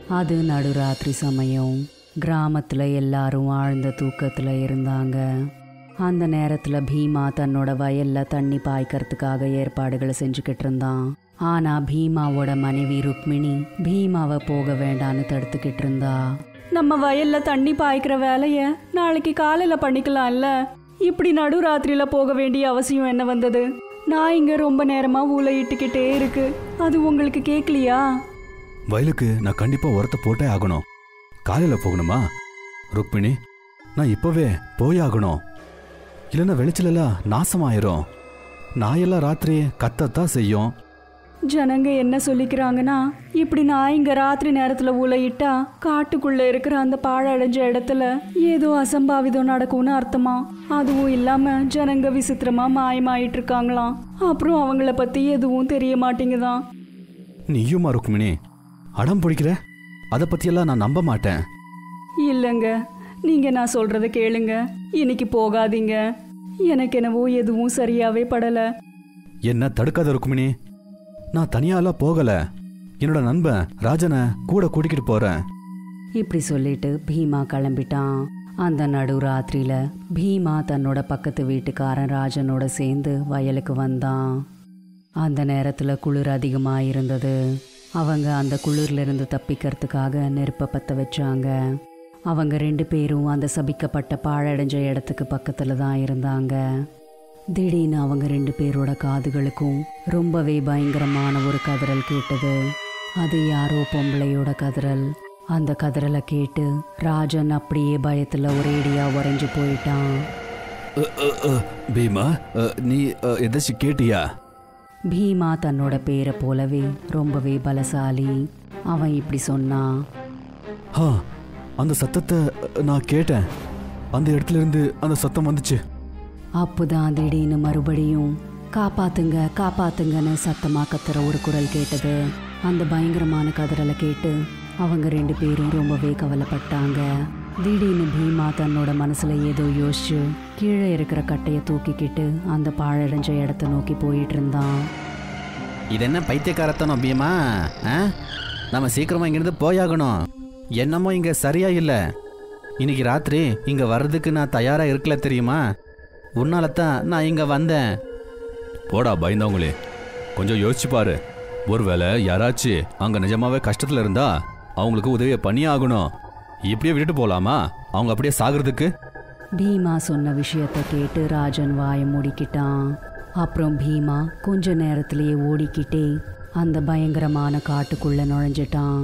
அது நடுராத்திரி சமயம் கிராமத்துல எல்லாரும் ஆழ்ந்த தூக்கத்துல இருந்தாங்க அந்த நேரத்துல பீமா தன்னோட வயல்ல தண்ணி பாய்க்கறதுக்காக ஏற்பாடுகளை செஞ்சுக்கிட்டு இருந்தான் ஆனா பீமாவோட மனைவி ருக்மிணி பீமாவை போக வேண்டான்னு தடுத்துக்கிட்டு இருந்தா நம்ம வயல்ல தண்ணி பாய்க்கிற வேலைய நாளைக்கு காலையில பண்ணிக்கலாம்ல இப்படி நடுராத்திரியில போக வேண்டிய அவசியம் என்ன வந்தது நான் இங்க ரொம்ப நேரமா ஊழையிட்டுக்கிட்டே இருக்கு அது உங்களுக்கு கேட்கலையா வயலுக்கு நான் கண்டிப்பா உரத்தை போட்டே ஆகணும் காலையில போகணுமா ருக்மிணி நான் இப்பவே போய் ஆகணும் இல்லைன்னா வெளிச்சலெல்லாம் நாசமாயிரும் நாயெல்லாம் ராத்திரி கத்தத்தான் செய்யும் ஜனங்க என்ன சொல்லிக்கிறாங்கன்னா இப்படி நான் இங்க ராத்திரி நேரத்துல ஊழையிட்டா காட்டுக்குள்ள இருக்கிற அந்த பாழடைஞ்ச இடத்துல ஏதோ அசம்பாவிதம் நடக்கும்னு அர்த்தமா அதுவும் இல்லாம ஜனங்க விசித்திரமா மாயமாயிட்டு இருக்காங்களாம் அப்புறம் அவங்கள பத்தி எதுவும் தெரிய மாட்டேங்குதான் நீயுமா ருக்மிணி அடம் பிடிக்கிற அதை பத்தியெல்லாம் நான் நம்ப மாட்டேன் இல்லைங்க நீங்க நான் சொல்றத கேளுங்க இன்னைக்கு போகாதீங்க எனக்கு என்னவோ எதுவும் சரியாவே படல என்ன தடுக்காத ருக்மிணி நான் தனியாலாம் போகல என்னோட நண்பன் ராஜனை கூட கூட்டிக்கிட்டு போறேன் இப்படி சொல்லிட்டு பீமா கிளம்பிட்டான் அந்த நடுராத்திரியில பீமா தன்னோட பக்கத்து வீட்டுக்காரன் ராஜனோட சேர்ந்து வயலுக்கு வந்தான் அந்த நேரத்துல குளிர் அதிகமா இருந்தது அவங்க அந்த குளிர்ல இருந்து தப்பிக்கிறதுக்காக நெருப்பை பத்த வச்சாங்க அவங்க ரெண்டு பேரும் அந்த சபிக்கப்பட்ட பாழடைஞ்ச இடத்துக்கு பக்கத்துல தான் இருந்தாங்க திடீர்னு அவங்க ரெண்டு பேரோட காதுகளுக்கும் ரொம்பவே பயங்கரமான ஒரு கதறல் கேட்டது அது யாரோ பொம்பளையோட கதறல் அந்த கதறலை கேட்டு ராஜன் அப்படியே பயத்துல ஒரேடியா உறைஞ்சு போயிட்டான் பீமா நீ எதாச்சும் கேட்டியா பீமா தன்னோட பேரை போலவே ரொம்பவே பலசாலி அவன் இப்படி சொன்னான் ஆ அந்த சத்தத்தை நான் கேட்டேன் அந்த இடத்துல இருந்து அந்த சத்தம் வந்துச்சு அப்போதான் திடீர்னு மறுபடியும் காப்பாத்துங்க காப்பாத்துங்கன்னு சத்தமா கத்துற ஒரு குரல் கேட்டது அந்த பயங்கரமான கதறலை கேட்டு அவங்க ரெண்டு பேரும் ரொம்பவே கவலைப்பட்டாங்க திடீர்னு பீமா தன்னோட மனசுல ஏதோ யோசிச்சு கீழே இருக்கிற கட்டையை தூக்கிக்கிட்டு அந்த பாழடைஞ்ச இடத்த நோக்கி போயிட்டு இருந்தான் இது என்ன பைத்தியக்காரத்தனம் பீமா ஆ நம்ம சீக்கிரமா இங்கிருந்து போயாகணும் என்னமோ இங்க சரியா இல்ல இன்னைக்கு ராத்திரி இங்க வர்றதுக்கு நான் தயாரா இருக்கல தெரியுமா உன்னால தான் நான் இங்க வந்தேன் போடா பயந்தவங்களே கொஞ்சம் யோசிச்சு பாரு ஒருவேளை யாராச்சும் அங்க நிஜமாவே கஷ்டத்துல இருந்தா அவங்களுக்கு உதவியை பண்ணி ஆகணும் இப்படியே விட்டுட்டு போலாமா அவங்க அப்படியே சாகுறதுக்கு பீமா சொன்ன விஷயத்த கேட்டு ராஜன் வாயை மூடிக்கிட்டான் அப்புறம் பீமா கொஞ்ச நேரத்திலேயே ஓடிக்கிட்டே அந்த பயங்கரமான காட்டுக்குள்ள நுழைஞ்சிட்டான்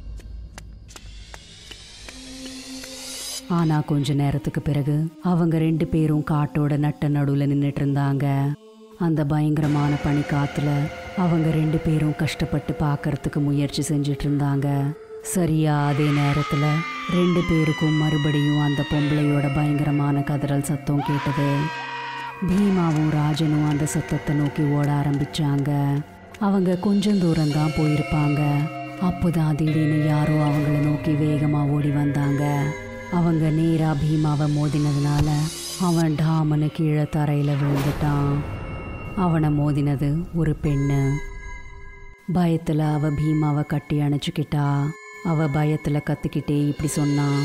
ஆனா கொஞ்ச நேரத்துக்கு பிறகு அவங்க ரெண்டு பேரும் காட்டோட நட்ட நடுவுல நின்னுட்டு இருந்தாங்க அந்த பயங்கரமான பனிக்காத்துல அவங்க ரெண்டு பேரும் கஷ்டப்பட்டு பார்க்கறதுக்கு முயற்சி செஞ்சுட்டு இருந்தாங்க சரியா அதே நேரத்துல ரெண்டு பேருக்கும் மறுபடியும் அந்த பொம்பளையோட பயங்கரமான கதறல் சத்தம் கேட்டது பீமாவும் ராஜனும் அந்த சத்தத்தை நோக்கி ஓட ஆரம்பிச்சாங்க அவங்க கொஞ்சம் தூரம் தான் போயிருப்பாங்க அப்போதான் திடீர்னு யாரோ அவங்கள நோக்கி வேகமா ஓடி வந்தாங்க அவங்க நேரா பீமாவை மோதினதுனால அவன் டாமனு கீழே தரையில விழுந்துட்டான் அவனை மோதினது ஒரு பெண்ணு பயத்துல அவ பீமாவை கட்டி அணைச்சுக்கிட்டா அவ பயத்துல கத்திக்கிட்டே இப்படி சொன்னான்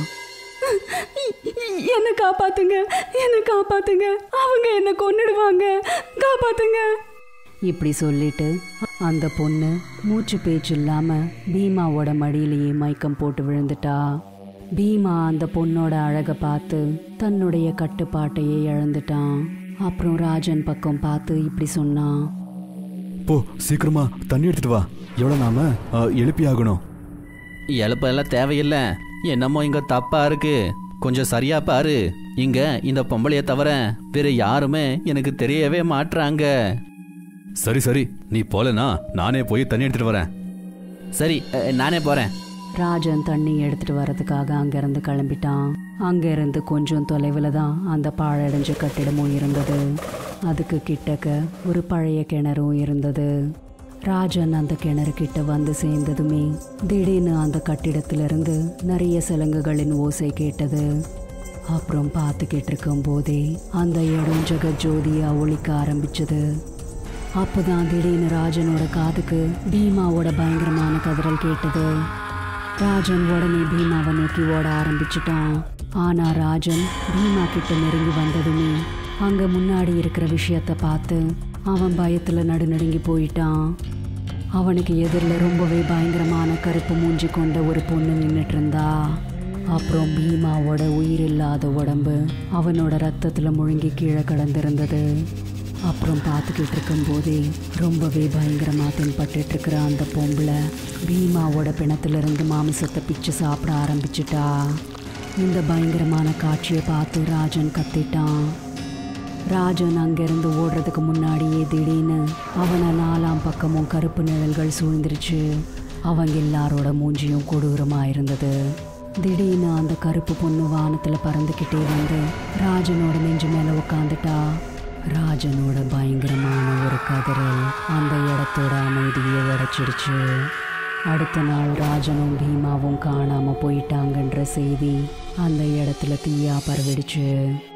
என்ன காப்பாத்துங்க என்ன காப்பாத்துங்க அவங்க என்ன கொன்னுடுவாங்க காப்பாத்துங்க இப்படி சொல்லிட்டு அந்த பொண்ணு மூச்சு பேச்சு இல்லாம பீமாவோட மடியிலேயே மயக்கம் போட்டு விழுந்துட்டா பீமா அந்த பொண்ணோட அழக பார்த்து தன்னுடைய கட்டுப்பாட்டையே இழந்துட்டான் அப்புறம் ராஜன் பக்கம் பார்த்து இப்படி சொன்னான் போ சீக்கிரமா தண்ணி எடுத்துட்டு வா எவ்வளோ நாம ஆ, எழுப்பி ஆகணும் எழுப்பெல்லாம் தேவையில்லை என்னமோ இங்க தப்பா இருக்கு கொஞ்சம் சரியா பாரு இங்க இந்த பொம்பளைய தவிர வேற யாருமே எனக்கு தெரியவே மாட்றாங்க சரி சரி நீ போலனா நானே போய் தண்ணி எடுத்துட்டு வரேன் சரி அஹ், நானே போறேன் ராஜன் தண்ணி எடுத்துட்டு வர்றதுக்காக அங்கிருந்து கிளம்பிட்டான் அங்கிருந்து கொஞ்சம் தொலைவில் தான் அந்த பாழடைஞ்ச கட்டிடமும் இருந்தது அதுக்கு கிட்டக்க ஒரு பழைய கிணறும் இருந்தது ராஜன் அந்த கிணறு கிட்ட வந்து சேர்ந்ததுமே திடீர்னு அந்த கட்டிடத்திலிருந்து நிறைய சிலங்குகளின் ஓசை கேட்டது அப்புறம் பார்த்துக்கிட்டு இருக்கும் போதே அந்த இடம் ஜெகஜோதியா ஒழிக்க ஆரம்பிச்சது அப்போதான் திடீர்னு ராஜனோட காதுக்கு பீமாவோட பயங்கரமான கதறல் கேட்டது ராஜன் உடனே பீமாவை நோக்கி ஓட ஆரம்பிச்சிட்டான் ஆனா ராஜன் பீமா கிட்ட நெருங்கி வந்ததுமே அங்க முன்னாடி இருக்கிற விஷயத்த பார்த்து அவன் பயத்துல நடுநடுங்கி போயிட்டான் அவனுக்கு எதிரில் ரொம்பவே பயங்கரமான கருப்பு மூஞ்சி கொண்ட ஒரு பொண்ணு நின்றுட்டு இருந்தா அப்புறம் பீமாவோட உயிரில்லாத உடம்பு அவனோட ரத்தத்துல முழுங்கி கீழே கடந்திருந்தது அப்புறம் பார்த்துக்கிட்டு இருக்கும்போதே ரொம்பவே பயங்கரமாக தென்பட்டுட்டு இருக்கிற அந்த பொம்பளை பீமாவோட பிணத்திலிருந்து மாமிசத்தை பிச்சு சாப்பிட ஆரம்பிச்சிட்டா இந்த பயங்கரமான காட்சியை பார்த்து ராஜன் கத்திட்டான் ராஜன் அங்கிருந்து ஓடுறதுக்கு முன்னாடியே திடீர்னு அவனை நாலாம் பக்கமும் கருப்பு நிழல்கள் சூழ்ந்துருச்சு அவங்க எல்லாரோட மூஞ்சியும் கொடூரமா இருந்தது திடீர்னு அந்த கருப்பு பொண்ணு வானத்துல பறந்துக்கிட்டே வந்து ராஜனோட நெஞ்சு மேல உட்காந்துட்டா ராஜனோட பயங்கரமான ஒரு கதறல் அந்த இடத்தோட அமைதியை உடைச்சிடுச்சு அடுத்த நாள் ராஜனும் பீமாவும் காணாம போயிட்டாங்கன்ற செய்தி அந்த இடத்துல தீயா பரவிடுச்சு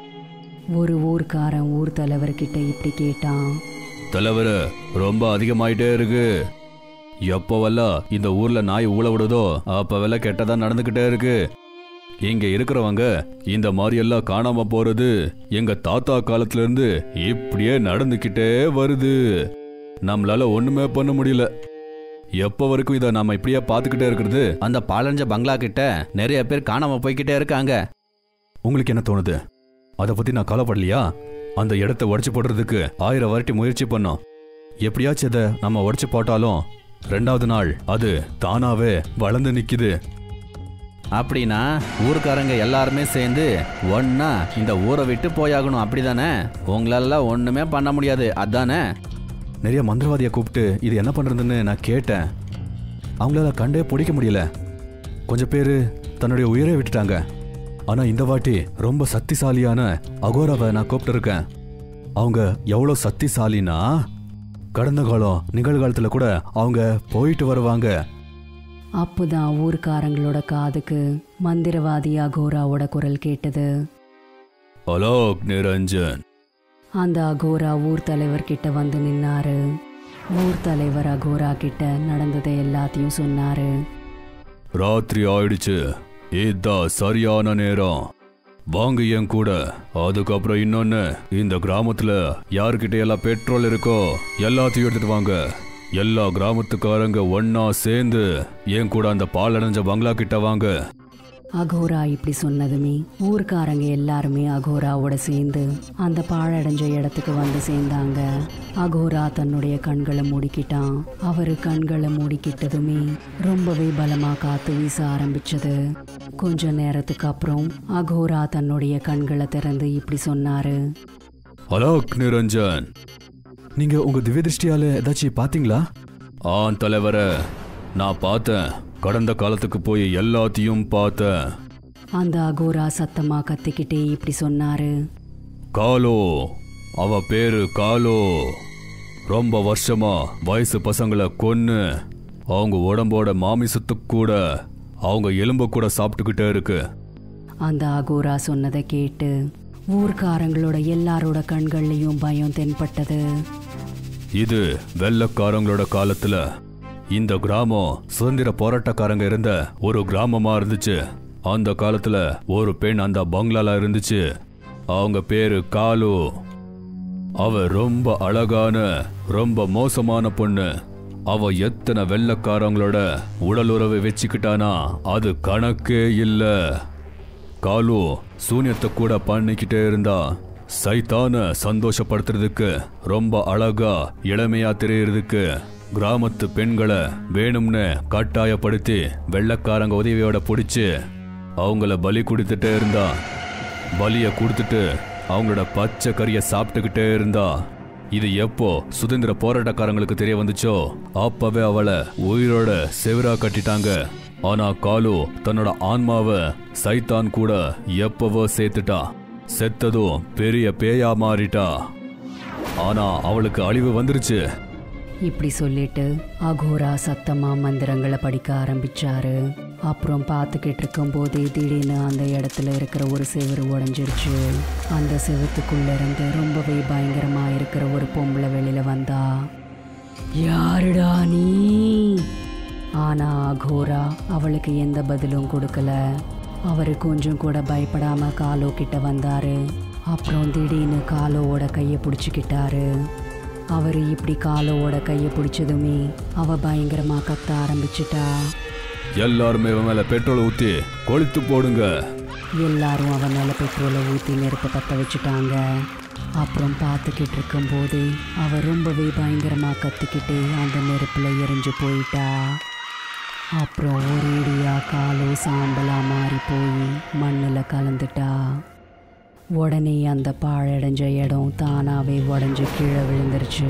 ஒரு ஊர்க்காரன் ஊர் தலைவர்கிட்ட இப்படி கேட்டான் தலைவர் ரொம்ப அதிகமாயிட்டே இருக்கு எப்போவெல்லாம் இந்த ஊர்ல நாய் ஊழ விடுதோ அப்பவெல்லாம் கெட்டதா நடந்துகிட்டே இருக்கு இங்க இருக்கிறவங்க இந்த மாதிரி எல்லாம் காணாம போறது எங்க தாத்தா காலத்துல இருந்து இப்படியே நடந்துகிட்டே வருது நம்மளால ஒண்ணுமே பண்ண முடியல எப்போ வரைக்கும் இதை நாம இப்படியே பார்த்துக்கிட்டே இருக்கிறது அந்த பாலஞ்ச பங்களா கிட்ட நிறைய பேர் காணாம போய்கிட்டே இருக்காங்க உங்களுக்கு என்ன தோணுது அதை பத்தி நான் கவலைப்படலையா அந்த இடத்த உடைச்சு போடுறதுக்கு ஆயிரம் வாட்டி முயற்சி பண்ணோம் எப்படியாச்சும் அதை நம்ம உடைச்சு போட்டாலும் ரெண்டாவது நாள் அது தானாவே வளர்ந்து நிக்குது அப்படின்னா ஊர்க்காரங்க எல்லாருமே சேர்ந்து ஒன்னா இந்த ஊரை விட்டு போயாகணும் அப்படிதானே உங்களால ஒண்ணுமே பண்ண முடியாது அதானே நிறைய மந்திரவாதியை கூப்பிட்டு இது என்ன பண்றதுன்னு நான் கேட்டேன் அவங்களால கண்டே பிடிக்க முடியல கொஞ்சம் பேர் தன்னுடைய உயிரை விட்டுட்டாங்க ஆனா இந்த வாட்டி ரொம்ப சக்திசாலியான அகோராவை நான் கூப்பிட்டு இருக்கேன் அவங்க எவ்வளோ சக்திசாலினா கடந்த காலம் நிகழ்காலத்துல கூட அவங்க போயிட்டு வருவாங்க அப்போதான் ஊர்க்காரங்களோட காதுக்கு மந்திரவாதி அகோராவோட குரல் கேட்டது அலோக் நிரஞ்சன் அந்த அகோரா ஊர் தலைவர்கிட்ட வந்து நின்னாரு ஊர் தலைவர் அகோரா கிட்ட நடந்ததை எல்லாத்தையும் சொன்னாரு ராத்திரி ஆயிடுச்சு இதுதான் சரியான நேரம் வாங்க என் கூட அதுக்கப்புறம் இன்னொன்னு இந்த கிராமத்துல யாருக்கிட்ட எல்லாம் பெட்ரோல் இருக்கோ எல்லாத்தையும் எடுத்துட்டு வாங்க எல்லா கிராமத்துக்காரங்க ஒன்னா சேர்ந்து என் கூட அந்த பாலடைஞ்ச பங்களா கிட்ட வாங்க அகோரா இப்படி சொன்னதுமே ஊர்க்காரங்க எல்லாருமே அகோராவோட சேர்ந்து அந்த பாழடைஞ்ச இடத்துக்கு வந்து சேர்ந்தாங்க அகோரா தன்னுடைய கண்களை மூடிக்கிட்டான் அவரு கண்களை மூடிக்கிட்டதுமே ரொம்பவே பலமா காத்து வீச ஆரம்பிச்சது கொஞ்ச நேரத்துக்கு அப்புறம் அகோரா தன்னுடைய கண்களை திறந்து இப்படி சொன்னாரு அலோக் நிரஞ்சன் நீங்க உங்க திவ்ய திருஷ்டியால ஏதாச்சும் பாத்தீங்களா ஆ தலைவர நான் பார்த்தேன் கடந்த காலத்துக்கு போய் எல்லாத்தையும் பார்த்தேன் அந்த அகோரா சத்தமா கத்திக்கிட்டே இப்படி சொன்னாரு காலோ அவ பேரு காலோ ரொம்ப வருஷமா வயசு பசங்களை கொன்னு அவங்க உடம்போட மாமிசத்துக்கு கூட அவங்க எலும்ப கூட சாப்பிட்டுக்கிட்டே இருக்கு அந்த அகோரா சொன்னதை கேட்டு ஊர்க்காரங்களோட எல்லாரோட கண்கள்லயும் பயம் தென்பட்டது இது வெள்ளக்காரங்களோட காலத்துல இந்த கிராமம் சுதந்திர போராட்டக்காரங்க இருந்த ஒரு கிராமமா இருந்துச்சு அந்த காலத்துல ஒரு பெண் அந்த பங்களால இருந்துச்சு அவங்க பேரு காலு அவ ரொம்ப அழகான ரொம்ப மோசமான பொண்ணு அவ எத்தனை வெள்ளக்காரங்களோட உடலுறவை வச்சுக்கிட்டானா அது கணக்கே இல்ல காலு சூன்யத்தை கூட பண்ணிக்கிட்டே இருந்தா சைத்தான சந்தோஷப்படுத்துறதுக்கு ரொம்ப அழகா இளமையா தெரியறதுக்கு கிராமத்து பெண்களை வேணும்னு கட்டாயப்படுத்தி வெள்ளக்காரங்க உதவியோட பிடிச்சு அவங்கள பலி கொடுத்துட்டே இருந்தா பலிய கொடுத்துட்டு அவங்களோட பச்சை கறியை சாப்பிட்டுக்கிட்டே இருந்தா இது எப்போ சுதந்திர போராட்டக்காரங்களுக்கு தெரிய வந்துச்சோ அப்பவே அவளை உயிரோட செவிரா கட்டிட்டாங்க ஆனா காலு தன்னோட ஆன்மாவை சைத்தான் கூட எப்பவோ சேர்த்துட்டா செத்ததும் பெரிய பேயா மாறிட்டா ஆனா அவளுக்கு அழிவு வந்துருச்சு இப்படி சொல்லிட்டு அகோரா சத்தமா மந்திரங்களை படிக்க ஆரம்பிச்சாரு அப்புறம் பார்த்துக்கிட்டு இருக்கும் போதே திடீர்னு அந்த இடத்துல இருக்கிற ஒரு செவுரு உடைஞ்சிருச்சு அந்த செவத்துக்குள்ள இருந்து ரொம்பவே பயங்கரமா இருக்கிற ஒரு பொம்பளை வெளியில வந்தா யாருடா நீ ஆனா அகோரா அவளுக்கு எந்த பதிலும் கொடுக்கல அவரு கொஞ்சம் கூட பயப்படாம காலோ கிட்ட வந்தாரு அப்புறம் திடீர்னு காலோவோட கையை பிடிச்சிக்கிட்டாரு அவர் இப்படி காலோவோட கையை பிடிச்சதுமே அவ பயங்கரமா கத்த ஆரம்பிச்சிட்டா எல்லாருமே இவன் மேல பெட்ரோல் ஊத்தி கொளுத்து போடுங்க எல்லாரும் அவன் மேலே பெட்ரோலை ஊற்றி நெருப்பை பற்ற வச்சுட்டாங்க அப்புறம் பார்த்துக்கிட்டு இருக்கும்போது அவ ரொம்பவே பயங்கரமாக கத்திக்கிட்டு அந்த நெருப்பில் எரிஞ்சு போயிட்டா அப்புறம் ஒரேடியா காலோ சாம்பலா மாறி போய் மண்ணில் கலந்துட்டா உடனே அந்த பாழடைஞ்ச இடம் தானாவே உடஞ்சி கீழே விழுந்துருச்சு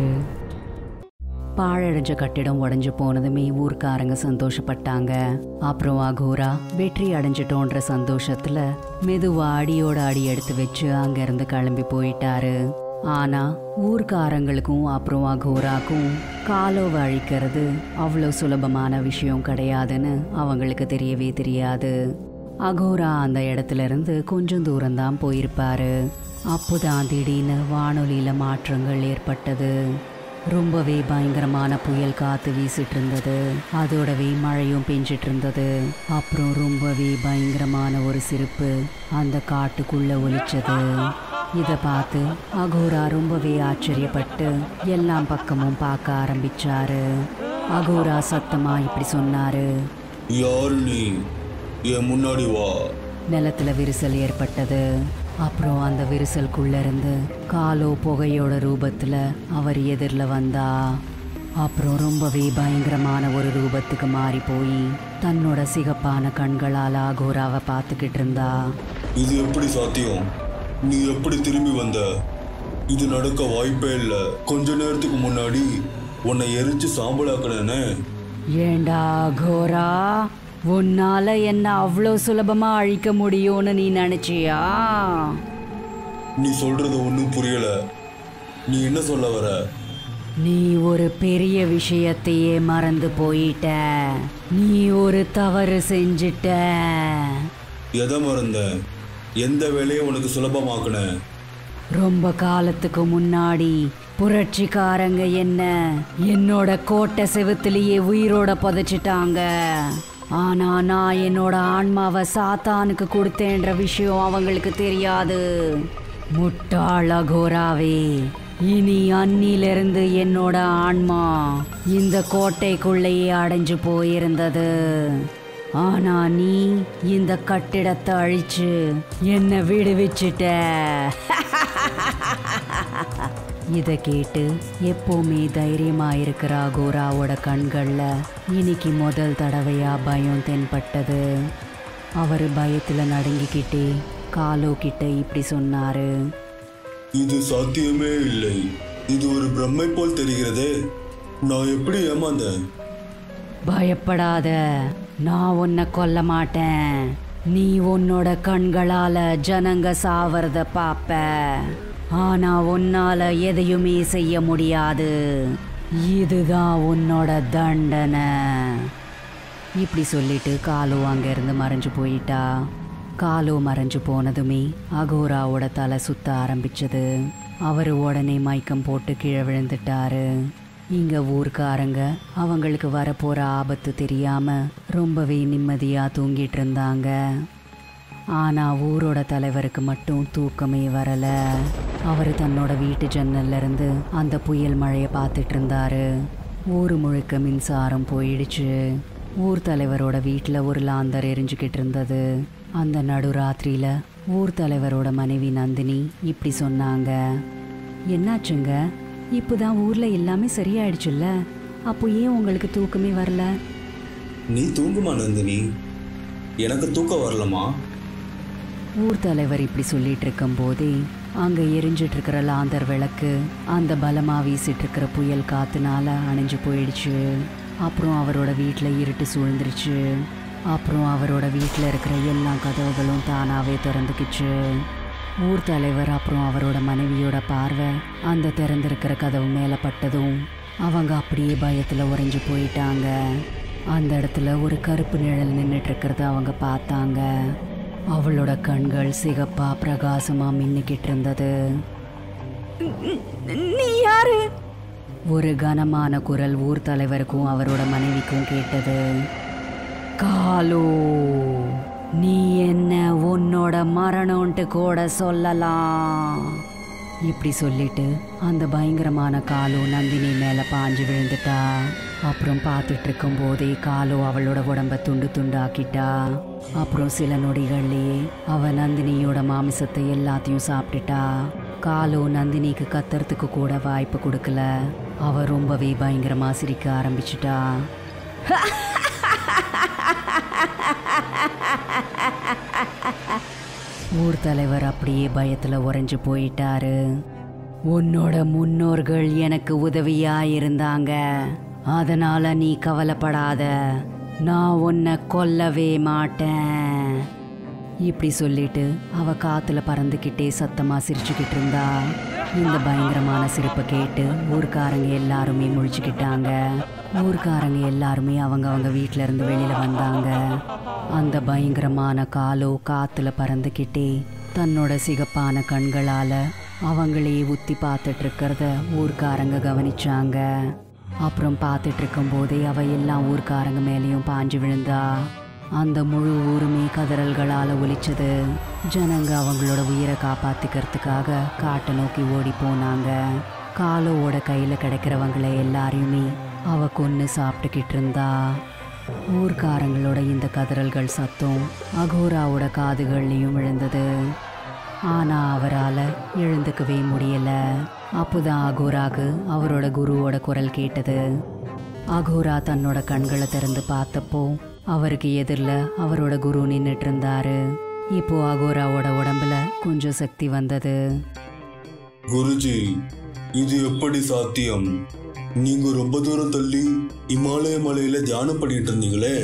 பாழடைஞ்ச கட்டிடம் உடைஞ்சு போனதுமே ஊர்க்காரங்க சந்தோஷப்பட்டாங்க அப்புறம் அகோரா வெற்றி அடைஞ்சிட்டோன்ற சந்தோஷத்துல மெதுவா அடியோட அடி எடுத்து வச்சு அங்கிருந்து கிளம்பி போயிட்டாரு ஆனா ஊர்க்காரங்களுக்கும் அப்புறம் அகோராக்கும் காலோவை அழிக்கிறது அவ்வளோ சுலபமான விஷயம் கிடையாதுன்னு அவங்களுக்கு தெரியவே தெரியாது அகோரா அந்த இடத்துல இருந்து கொஞ்சம் தூரம்தான் போயிருப்பாரு அப்போதான் திடீர்னு வானொலியில மாற்றங்கள் ஏற்பட்டது ரொம்பவே பயங்கரமான புயல் காத்து வீசிட்டு இருந்தது அதோடவே மழையும் பெஞ்சிட்டு இருந்தது அப்புறம் ரொம்பவே பயங்கரமான ஒரு சிரிப்பு அந்த காட்டுக்குள்ள ஒலிச்சது இத பார்த்து அகோரா ரொம்பவே ஆச்சரியப்பட்டு எல்லாம் பக்கமும் பார்க்க ஆரம்பிச்சாரு அகோரா சத்தமா இப்படி சொன்னாரு யாரு நீ என் முன்னாடி வா நிலத்துல விரிசல் ஏற்பட்டது அப்புறம் அந்த விரிசலுக்குள்ள இருந்து காலோ புகையோட ரூபத்துல அவர் எதிரில் வந்தா அப்புறம் ரொம்பவே பயங்கரமான ஒரு ரூபத்துக்கு மாறி போய் தன்னோட சிகப்பான கண்களால் அகோராவை பார்த்துக்கிட்டு இருந்தா இது எப்படி சாத்தியம் நீ எப்படி திரும்பி வந்த இது நடக்க வாய்ப்பே இல்லை கொஞ்ச நேரத்துக்கு முன்னாடி உன்னை எரிச்சு சாம்பலாக்கினே ஏண்டா அகோரா உன்னால என்ன அவ்வளோ சுலபமா அழிக்க முடியும்னு நீ நினைச்சியா நீ சொல்றது ஒன்றும் புரியல நீ என்ன சொல்ல வர நீ ஒரு பெரிய விஷயத்தையே மறந்து போயிட்ட நீ ஒரு தவறு செஞ்சிட்ட எதை மறந்த எந்த வேலையை உனக்கு சுலபமாக்குன ரொம்ப காலத்துக்கு முன்னாடி புரட்சிக்காரங்க என்ன என்னோட கோட்டை செவுத்துலயே உயிரோட புதைச்சிட்டாங்க ஆனா நான் என்னோட ஆன்மாவை சாத்தானுக்கு கொடுத்தேன்ற விஷயம் அவங்களுக்கு தெரியாது முட்டாள் அகோராவே இனி அன்னிலிருந்து என்னோட ஆன்மா இந்த கோட்டைக்குள்ளேயே அடைஞ்சு போயிருந்தது ஆனா நீ இந்த கட்டிடத்தை அழிச்சு என்ன விடுவிச்சிட்ட இத கேட்டு எப்பவுமே தைரியமா இருக்கிற அகோராவோட கண்கள்ல இன்னைக்கு முதல் தடவையா பயம் தென்பட்டது அவர் பயத்துல நடுங்கிக்கிட்டே காலோ கிட்ட இப்படி சொன்னாரு இது சாத்தியமே இல்லை இது ஒரு பிரம்மை போல் தெரிகிறதே நான் எப்படி ஏமாந்தேன் பயப்படாத நான் உன்னை கொல்ல மாட்டேன் நீ உன்னோட கண்களால ஜனங்க சாவறத பாப்ப ஆனா உன்னால எதையுமே செய்ய முடியாது இதுதான் உன்னோட தண்டனை இப்படி சொல்லிட்டு காலு அங்கிருந்து மறைஞ்சு போயிட்டா காலு மறைஞ்சு போனதுமே அகோராவோட தலை சுத்த ஆரம்பிச்சது அவர் உடனே மயக்கம் போட்டு கீழே விழுந்துட்டாரு இங்க ஊர்க்காரங்க அவங்களுக்கு வரப்போற ஆபத்து தெரியாம ரொம்பவே நிம்மதியா தூங்கிட்டு இருந்தாங்க ஆனா ஊரோட தலைவருக்கு மட்டும் தூக்கமே வரல அவர் தன்னோட வீட்டு ஜன்னல்ல இருந்து அந்த புயல் மழையை பார்த்துட்டு இருந்தாரு ஊர் முழுக்க மின்சாரம் போயிடுச்சு ஊர் தலைவரோட வீட்டில் ஒரு லாந்தர் எரிஞ்சுக்கிட்டு இருந்தது அந்த நடுராத்திரியில ஊர் தலைவரோட மனைவி நந்தினி இப்படி சொன்னாங்க என்னாச்சுங்க இப்போதான் ஊர்ல எல்லாமே சரியாயிடுச்சுல்ல அப்போ ஏன் உங்களுக்கு தூக்கமே வரல நீ தூங்குமா நந்தினி எனக்கு தூக்கம் வரலமா ஊர் தலைவர் இப்படி சொல்லிட்டு இருக்கும் போதே அங்க எரிஞ்சிட்டு இருக்கிற லாந்தர் விளக்கு அந்த பலமா வீசிட்டு இருக்கிற புயல் காத்துனால அணைஞ்சு போயிடுச்சு அப்புறம் அவரோட வீட்டில் இருட்டு சூழ்ந்துருச்சு அப்புறம் அவரோட வீட்டில் இருக்கிற எல்லா கதவுகளும் தானாவே திறந்துக்குச்சு ஊர் தலைவர் அப்புறம் அவரோட மனைவியோட பார்வை அந்த திறந்திருக்கிற கதவு மேலே பட்டதும் அவங்க அப்படியே பயத்தில் உறைஞ்சு போயிட்டாங்க அந்த இடத்துல ஒரு கருப்பு நிழல் நின்றுட்டு இருக்கிறத அவங்க பார்த்தாங்க அவளோட கண்கள் சிகப்பா பிரகாசமா மின்னிக்கிட்டு இருந்தது நீ யாரு ஒரு கனமான குரல் ஊர் தலைவருக்கும் அவரோட மனைவிக்கும் கேட்டது காலு நீ என்ன உன்னோட மரணம்ன்ட்டு கூட சொல்லலாம் இப்படி சொல்லிட்டு அந்த பயங்கரமான காலு நந்தினி மேல பாஞ்சு விழுந்துட்டா அப்புறம் பார்த்துட்டு இருக்கும் போதே காலு அவளோட உடம்ப துண்டு துண்டாக்கிட்டா அப்புறம் சில நொடிகள்லயே அவ நந்தினியோட மாமிசத்தை எல்லாத்தையும் சாப்பிட்டுட்டா காலு நந்தினிக்கு கத்துறதுக்கு கூட வாய்ப்பு கொடுக்கல அவ ரொம்பவே பயங்கரமா சிரிக்க ஆரம்பிச்சிட்டா ஊர் தலைவர் அப்படியே பயத்துல உறைஞ்சு போயிட்டாரு உன்னோட முன்னோர்கள் எனக்கு உதவியா இருந்தாங்க அதனால நீ கவலைப்படாத நான் உன்னை கொல்லவே மாட்டேன் இப்படி சொல்லிட்டு அவ காத்துல பறந்துக்கிட்டே சத்தமா சிரிச்சுக்கிட்டு இருந்தா இந்த பயங்கரமான சிரிப்பை கேட்டு ஊர்க்காரங்க எல்லாருமே முழிச்சுக்கிட்டாங்க ஊர்க்காரங்க எல்லாருமே அவங்க அவங்க வீட்ல இருந்து வெளியில வந்தாங்க அந்த பயங்கரமான காலோ காத்துல பறந்துக்கிட்டே தன்னோட சிகப்பான கண்களால அவங்களே உத்தி பார்த்துட்டு இருக்கிறத ஊர்க்காரங்க கவனிச்சாங்க அப்புறம் பார்த்துட்டு இருக்கும்போதே அவ எல்லாம் ஊர்க்காரங்க மேலேயும் பாஞ்சு விழுந்தா அந்த முழு ஊருமே கதறல்களால ஒலிச்சது ஜனங்க அவங்களோட உயிரை காப்பாத்திக்கிறதுக்காக காட்டை நோக்கி ஓடி போனாங்க காலோவோட கையில கிடைக்கிறவங்கள எல்லாரையுமே அவ கொன்னு சாப்பிட்டுக்கிட்டு இருந்தா ஊர்க்காரங்களோட இந்த கதறல்கள் சத்தம் அகோராவோட காதுகள்லையும் விழுந்தது ஆனா அவரால எழுந்துக்கவே முடியல அப்போதான் அகோராக்கு அவரோட குருவோட குரல் கேட்டது அகோரா தன்னோட கண்களை திறந்து பார்த்தப்போ அவருக்கு எதிரில் அவரோட குரு நின்னுட்டு இருந்தாரு இப்போ அகோராவோட உடம்புல கொஞ்சம் சக்தி வந்தது குருஜி இது எப்படி சாத்தியம் நீங்க ரொம்ப தூரம் தள்ளி இமாலய மலையில தியானம் பண்ணிட்டு இருந்தீங்களே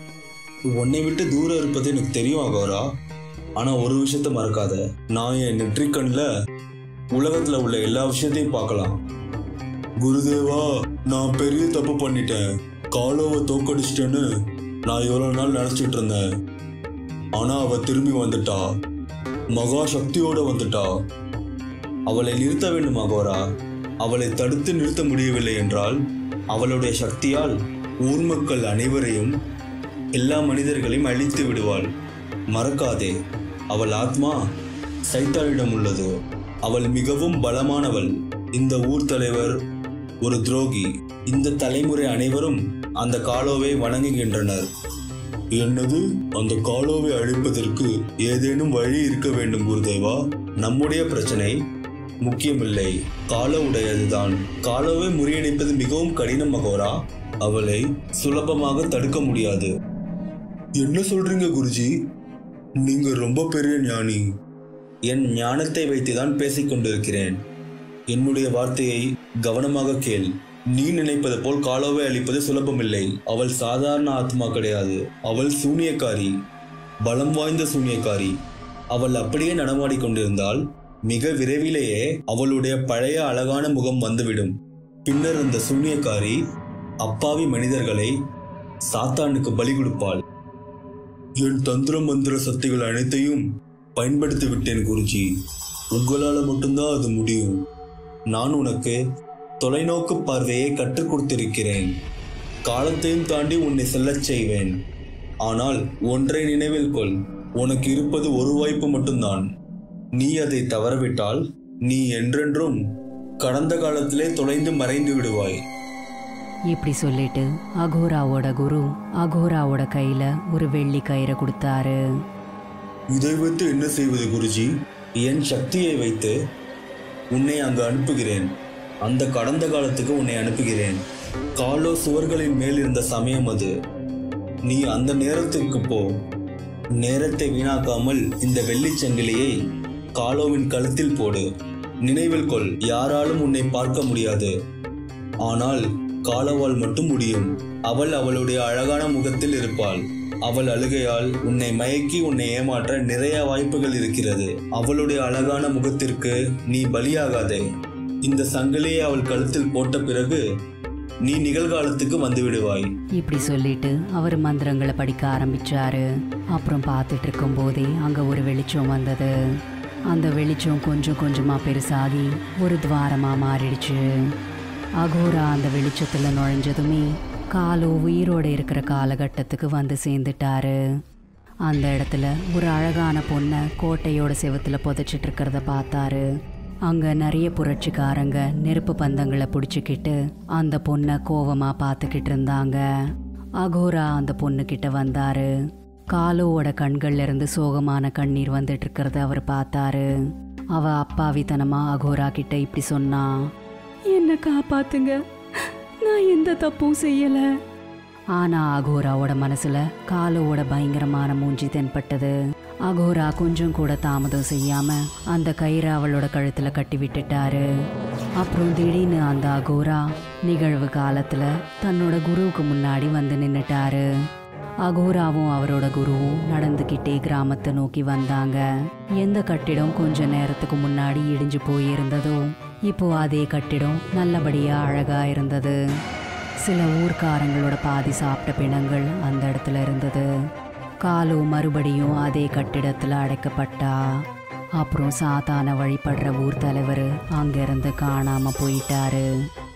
உன்னை விட்டு தூரம் இருப்பது எனக்கு தெரியும் அகோரா ஆனா ஒரு விஷயத்த மறக்காத நான் என் நெற்றிக்கண்ல உலகத்துல உள்ள எல்லா விஷயத்தையும் பார்க்கலாம் குருதேவா நான் பெரிய தப்பு பண்ணிட்டேன் காலோவை தோக்கடிச்சிட்டேன்னு நான் எவ்வளவு நாள் நினைச்சிட்டு இருந்தேன் ஆனா அவ திரும்பி வந்துட்டா மகா சக்தியோட வந்துட்டா அவளை நிறுத்த வேண்டும் அகோரா அவளை தடுத்து நிறுத்த முடியவில்லை என்றால் அவளுடைய சக்தியால் ஊர் மக்கள் அனைவரையும் எல்லா மனிதர்களையும் அழித்து விடுவாள் மறக்காதே அவள் ஆத்மா சைத்தானிடம் உள்ளது அவள் மிகவும் பலமானவள் இந்த ஊர் தலைவர் ஒரு துரோகி இந்த தலைமுறை அனைவரும் அந்த காலோவை வணங்குகின்றனர் என்னது அந்த காலோவை அழிப்பதற்கு ஏதேனும் வழி இருக்க வேண்டும் குருதேவா நம்முடைய பிரச்சனை முக்கியமில்லை காலோ உடையதுதான் காலோவை முறியடிப்பது மிகவும் கடினம் மகோரா அவளை சுலபமாக தடுக்க முடியாது என்ன சொல்றீங்க குருஜி நீங்க ரொம்ப பெரிய ஞானி என் ஞானத்தை வைத்துதான் பேசிக் கொண்டிருக்கிறேன் என்னுடைய வார்த்தையை கவனமாக கேள் நீ நினைப்பது போல் காலோவை அழிப்பது சுலபமில்லை அவள் சாதாரண ஆத்மா கிடையாது அவள் சூனியக்காரி பலம் வாய்ந்த சூனியக்காரி அவள் அப்படியே நடமாடிக் கொண்டிருந்தால் மிக விரைவிலேயே அவளுடைய பழைய அழகான முகம் வந்துவிடும் பின்னர் அந்த சூனியக்காரி அப்பாவி மனிதர்களை சாத்தானுக்கு பலி கொடுப்பாள் என் தந்திர மந்திர சக்திகள் அனைத்தையும் பயன்படுத்தி விட்டேன் குருஜி உங்களால மட்டும்தான் அது முடியும் நான் உனக்கு தொலைநோக்கு பார்வையை கற்றுக் கொடுத்திருக்கிறேன் காலத்தையும் தாண்டி உன்னை செல்லச் செய்வேன் ஆனால் ஒன்றை நினைவில் கொள் உனக்கு இருப்பது ஒரு வாய்ப்பு மட்டும்தான் நீ அதை தவறவிட்டால் நீ என்றென்றும் கடந்த காலத்திலே தொலைந்து மறைந்து விடுவாய் இப்படி சொல்லிட்டு அகோராவோட குரு அகோராவோட கையில ஒரு வெள்ளி கயிறை கொடுத்தாரு இதை வைத்து என்ன செய்வது குருஜி என் சக்தியை வைத்து உன்னை அங்கு அனுப்புகிறேன் அந்த கடந்த காலத்துக்கு உன்னை அனுப்புகிறேன் காலோ சுவர்களின் மேல் இருந்த சமயம் அது நீ அந்த நேரத்திற்கு போ நேரத்தை வீணாக்காமல் இந்த வெள்ளிச் சங்கிலியை காலோவின் கழுத்தில் போடு நினைவில் கொள் யாராலும் உன்னை பார்க்க முடியாது ஆனால் காலவால் மட்டும் முடியும் அவள் அவளுடைய அழகான முகத்தில் இருப்பாள் அவள் அழுகையால் உன்னை மயக்கி உன்னை ஏமாற்ற நிறைய வாய்ப்புகள் இருக்கிறது அவளுடைய அழகான முகத்திற்கு நீ பலியாகாதே இந்த சங்கிலியை அவள் கழுத்தில் போட்ட பிறகு நீ நிகழ்காலத்துக்கு வந்து விடுவாய் இப்படி சொல்லிட்டு அவர் மந்திரங்களை படிக்க ஆரம்பிச்சாரு அப்புறம் பார்த்துட்டு இருக்கும் போதே அங்க ஒரு வெளிச்சம் வந்தது அந்த வெளிச்சம் கொஞ்சம் கொஞ்சமா பெருசாகி ஒரு துவாரமா மாறிடுச்சு அகோரா அந்த வெளிச்சத்துல நுழைஞ்சதுமே காலு உயிரோட இருக்கிற காலகட்டத்துக்கு வந்து சேர்ந்துட்டாரு அந்த இடத்துல ஒரு அழகான பொண்ணை கோட்டையோட செவுத்துல புதைச்சிட்டு இருக்கிறத பார்த்தாரு அங்க நிறைய புரட்சிக்காரங்க நெருப்பு பந்தங்களை பிடிச்சிக்கிட்டு அந்த பொண்ணை கோவமா பார்த்துக்கிட்டு இருந்தாங்க அகோரா அந்த பொண்ணு கிட்ட வந்தாரு காலுவோட கண்கள்ல இருந்து சோகமான கண்ணீர் வந்துட்டு இருக்கிறத அவர் பார்த்தாரு அவ அப்பாவித்தனமா அகோரா கிட்ட இப்படி சொன்னா என்ன காப்பாத்துங்க நான் எந்த தப்பும் செய்யல ஆனா அகோராவோட மனசுல காலுவோட பயங்கரமான மூஞ்சி தென்பட்டது அகோரா கொஞ்சம் கூட தாமதம் செய்யாம அந்த கயிறை அவளோட கழுத்துல கட்டி விட்டுட்டாரு அப்புறம் திடீர்னு அந்த அகோரா நிகழ்வு காலத்துல தன்னோட குருவுக்கு முன்னாடி வந்து நின்னுட்டாரு அகோராவும் அவரோட குருவும் நடந்துக்கிட்டே கிராமத்தை நோக்கி வந்தாங்க எந்த கட்டிடம் கொஞ்ச நேரத்துக்கு முன்னாடி இடிஞ்சு போயிருந்ததோ இப்போ அதே கட்டிடம் நல்லபடியா அழகா இருந்தது சில ஊர்க்காரங்களோட பாதி சாப்பிட்ட பிணங்கள் அந்த இடத்துல இருந்தது காலு மறுபடியும் அதே கட்டிடத்துல அடைக்கப்பட்டா அப்புறம் சாத்தான வழிபடுற ஊர் தலைவர் அங்கிருந்து காணாம போயிட்டாரு